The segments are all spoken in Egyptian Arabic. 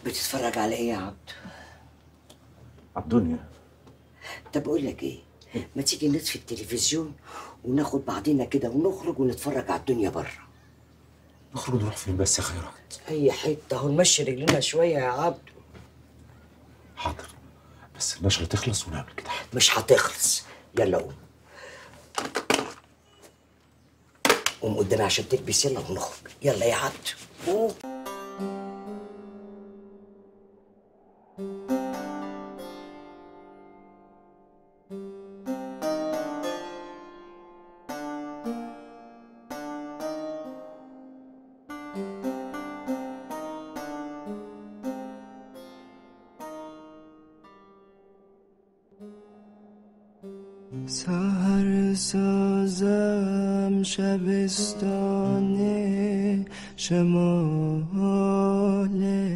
بتتفرج على ايه يا عبد الدنيا طب اقول لك ايه ما تيجي نطفي التلفزيون وناخد بعضنا كده ونخرج ونتفرج على الدنيا بره نخرج نروح فين بس يا خيرات اي حته اهو نمشي رجلنا شويه يا عبد حاضر بس النشرة تخلص ونعمل كده مش هتخلص يلا قوم قوم قدامي عشان تلبس يلا ونخرج يلا يا عبد قوم سهر سازم شبستان شماله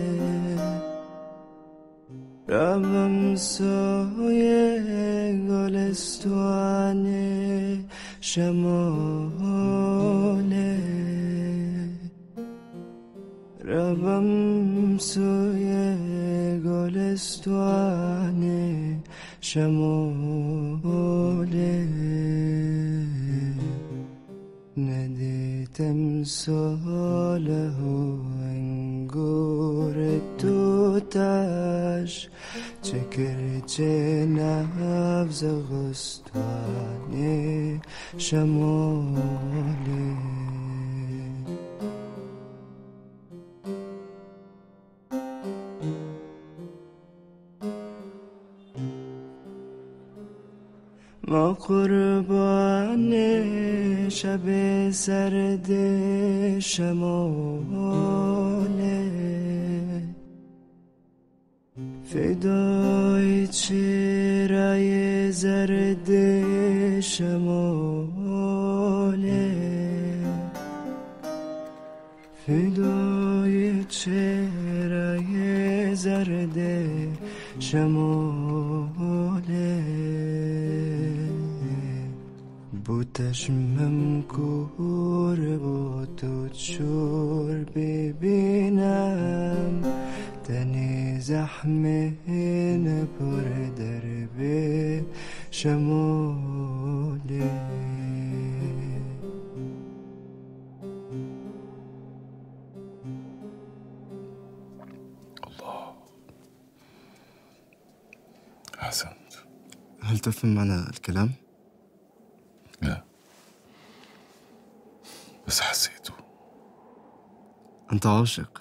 روم سایه گلستان شماله روم سوی گلستان شماله ندیدم ساله و انگور توتش چکر چه نبز غستان شماله ما قربان شب سرد شماله فدای چهره زرد شماله فدای چهره زرد شماله بو چشمم کور با تو چور ببینم تنی زحمه نپر در به شماله أحسنت هل تفهم معنى الكلام؟ لا بس حسيته أنت عاشق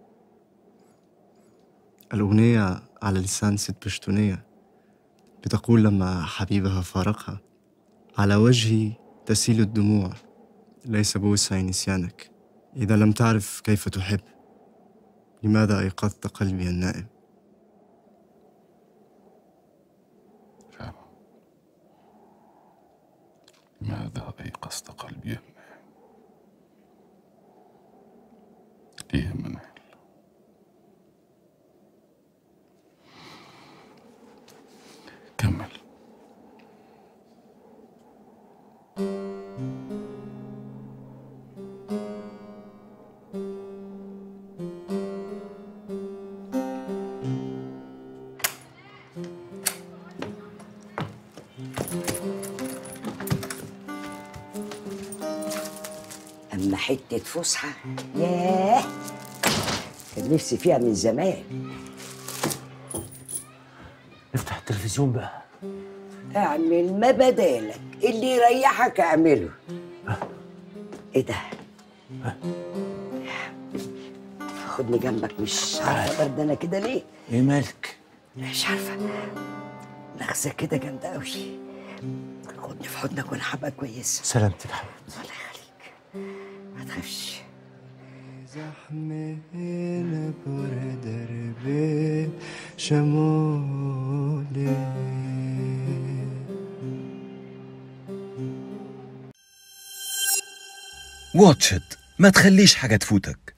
الأغنية على لسان ست بشتونية بتقول لما حبيبها فارقها على وجهي تسيل الدموع ليس بوسع نسيانك إذا لم تعرف كيف تحب لماذا أيقظت قلبي النائم فعلا ماذا أيقظت قلبي يا منال ليه يا منال كمل اما حته فسحه ياه كان نفسي فيها من زمان افتح التلفزيون بقى اعمل ما بدالك اللي يريحك اعمله ايه ده خدني جنبك مش عارفه بردانه كده ليه ايه مالك مش عارفه نغزه كده جامده قوي خدني في حضنك وانا هبقى كويسه سلامتك حبيبتي الله يخليك ما تخافش زحمه نپر در به شماله واتش إت ما تخليش حاجة تفوتك